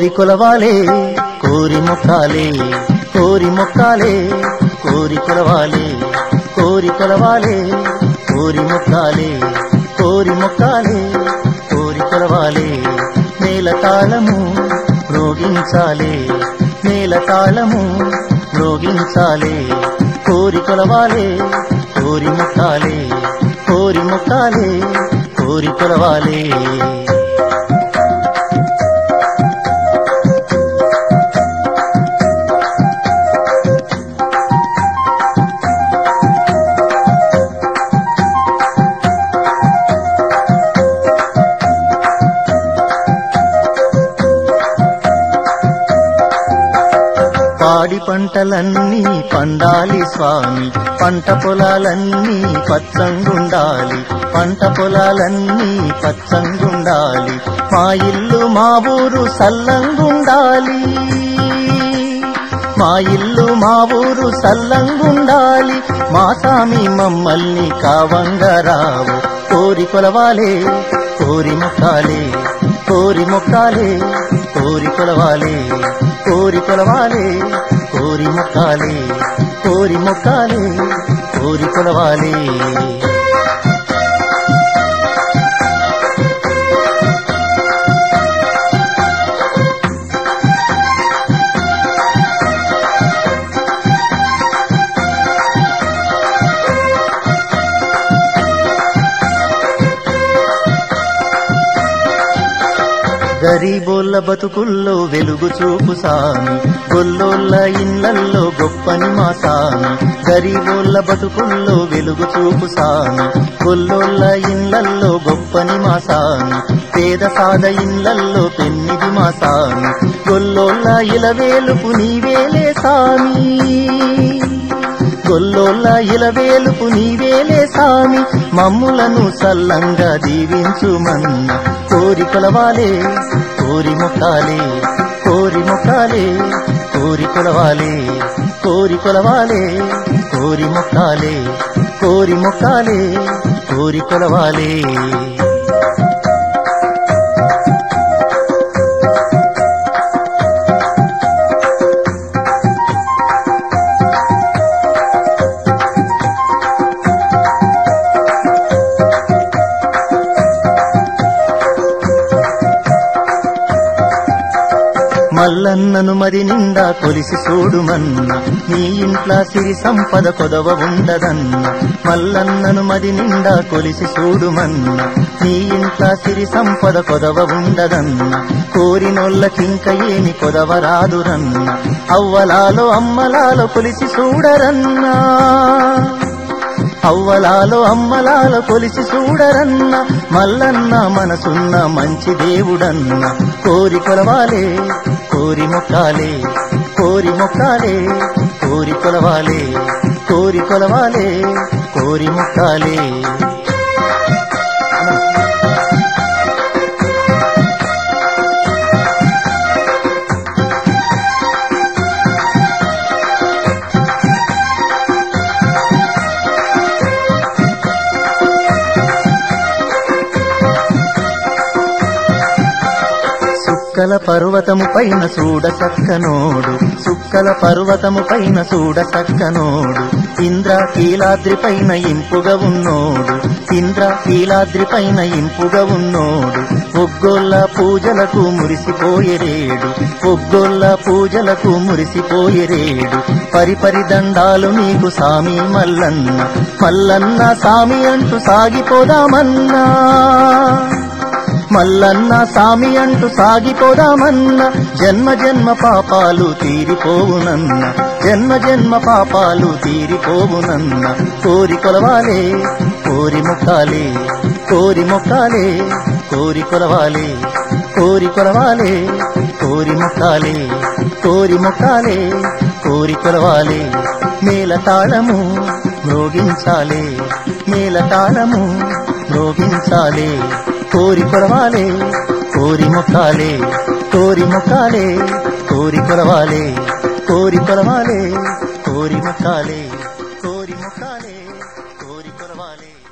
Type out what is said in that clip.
కోరి కొలవాలే కోరి మొక్కాలే కోరి మొక్కాలే కోరి కొలవాలే కోరి కొలవాలే కోరి మొక్కాలే కోరి మొక్కాలే కోరి కొలవాలే నేల తాళము రోగించాలే నేల తాళము రోగించాలే కోరి కొలవాలే కోరి మొక్కాలే కోరి మొక్కాలే కోరి కొలవాలే పాడి పంటలన్నీ పండాలి స్వామి పంట పొలాలన్నీ పచ్చంగుండాలి పంట పొలాలన్నీ పచ్చంగుండాలి మా ఇల్లు మా ఊరు సల్లంగుండాలి మా ఇల్లు మా ఊరు సల్లంగుండాలి మా సామి మమ్మల్ని కావంగరావు కోరి కొలవాలే కోరి మొక్కాలే కోరి మొక్కాలే కోరి కొలవాలే కోరి కొలవాలే కోరి మొక్కాలే కోరి మొక్కాలే కోరి కొలవాలే గరీబోళ్ళ బతుకుల్లో వెలుగు చూపు సామి గొల్లోళ్ళ ఇళ్లల్లో గొప్పని మా సామి గరీబోళ్ళ బతుకుల్లో వెలుగు చూపు సామి గొల్లోళ్ళ ఇళ్లల్లో గొప్పని మా సామి పేద సాద ఇళ్లల్లో పెన్నిది మా సామి గొల్లోళ్ళ ఇలవేలుపు నీవేలే సామి గొల్లోళ్ళ ఇలవేలుపు నీవేలే సామి మమ్ములను సల్లంగా దీవించుమన్న కోరి కొలవాలే కోరి మొక్కాలే కోరి మొక్కాలే కోరి కొలవాలే కోరి కొలవాలే కోరి మొక్కాలే కోరి మొక్కాలే కోరి కొలవాలే మల్లన్నను మరి నిండా కొలిసి చూడుమన్న నీ ఇంట్ల సిరి సంపద కొదవ ఉండదన్న మల్లన్నను మరి నిండా కొలిసి చూడుమన్న నీ ఇంట్ల సిరి సంపద కొదవ ఉండదన్న కోరినోళ్ళకింక ఏమి కొదవ రాదురన్న అవ్వలాలో అమ్మలాలో కొలిసి చూడరన్నా అవ్వలాలో అమ్మలాలో కొలిసి చూడరన్న మల్లన్న మనసున్న మంచి దేవుడన్న కోరి కొలవాలే కోరి మొక్కాలే కోరి మొక్కాలే కోరి కొలవాలే కోరి కొలవాలే కోరి మొక్కాలే సుక్కల పర్వతము పైన చూడ సక్కనోడు సుక్కల పర్వతము పైన చూడ సక్కనోడు ఇంద్ర కీలాద్రి పైన ఇంపుగా ఉన్నోడు ఇంద్ర కీలాద్రి పైన ఇంపుగా ఉన్నోడు ఒగ్గోళ్ళ పూజలకు మురిసిపోయేరేడు ఒగ్గోళ్ళ పూజలకు మురిసిపోయేరేడు పరిపరి దండాలు నీకు సామి మల్లన్న మల్లన్న సామి అంటూ సాగిపోదామన్నా మల్లన్న సామి అంటూ సాగిపోదామన్న జన్మ జన్మ పాపాలు తీరిపోవునన్న జన్మ జన్మ పాపాలు తీరిపోవునన్న కోరి కొలవాలే కోరి మొక్కాలే కోరి మొక్కాలే కోరి కొలవాలే కోరి కొలవాలే కోరి మొక్కాలే కోరి మొక్కాలే కోరి కొలవాలే మేల తాళము మ్రోగించాలే మేల తాళము మ్రోగించాలే కోరి కొలవాలే కోరి మొక్కాలే కోరి మొక్కాలే కోరి కొలవాలే కోరి కొలవాలే కోరి మొక్కాలే కోరి మొక్కాలే కోరి కొలవాలే